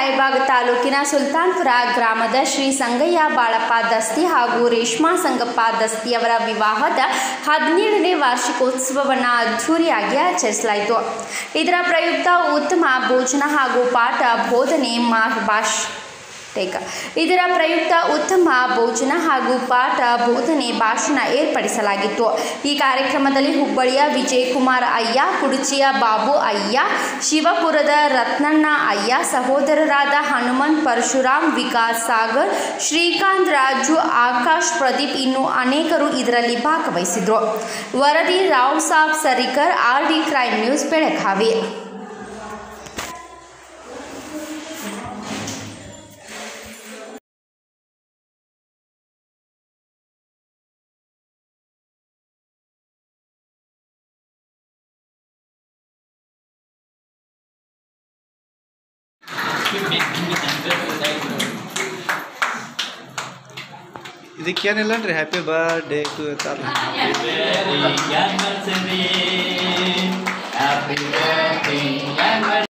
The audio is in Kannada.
ರಾಯಬಾಗ್ ತಾಲೂಕಿನ ಸುಲ್ತಾನ್ಪುರ ಗ್ರಾಮದ ಶ್ರೀ ಸಂಗಯ್ಯ ಬಾಳಪ್ಪ ದಸ್ತಿ ಹಾಗೂ ರೇಷ್ಮಾ ಸಂಗಪ್ಪ ದಸ್ತಿ ಅವರ ವಿವಾಹದ ಹದಿನೇಳನೇ ವಾರ್ಷಿಕೋತ್ಸವವನ್ನು ಅದ್ಧೂರಿಯಾಗಿ ಆಚರಿಸಲಾಯಿತು ಇದರ ಪ್ರಯುಕ್ತ ಉತ್ತಮ ಭೋಜನ ಹಾಗೂ ಪಾಠ ಬೋಧನೆ ಮಾ ಭಾಷ್ ಟೇಕ್ ಇದರ ಪ್ರಯುಕ್ತ ಉತ್ತಮ ಭೋಜನ ಹಾಗೂ ಪಾಠ ಬೋಧನೆ ಭಾಷಣ ಏರ್ಪಡಿಸಲಾಗಿತ್ತು ಈ ಕಾರ್ಯಕ್ರಮದಲ್ಲಿ ಹುಬ್ಬಳ್ಳಿಯ ವಿಜಯಕುಮಾರ್ ಅಯ್ಯ ಕುಡುಚಿಯ ಬಾಬು ಅಯ್ಯ ಶಿವಪುರದ ರತ್ನಣ್ಣ ಅಯ್ಯ ಸಹೋದರರಾದ ಹನುಮಂತ್ ಪರಶುರಾಮ್ ವಿಕಾಸ್ ಸಾಗರ್ ಶ್ರೀಕಾಂತ್ ರಾಜು ಆಕಾಶ್ ಪ್ರದೀಪ್ ಇನ್ನು ಅನೇಕರು ಇದರಲ್ಲಿ ಭಾಗವಹಿಸಿದ್ರು ವರದಿ Rao Sab Sarikar R D crime news Belagavi ಇದಕ್ಕೇನಿಲ್ಲ ರೀ ಹ್ಯಾಪಿ ಬರ್ಡೇ ಟು ಅಂತಾರಲ್ಲ Happy birthday, anniversary. Happy birthday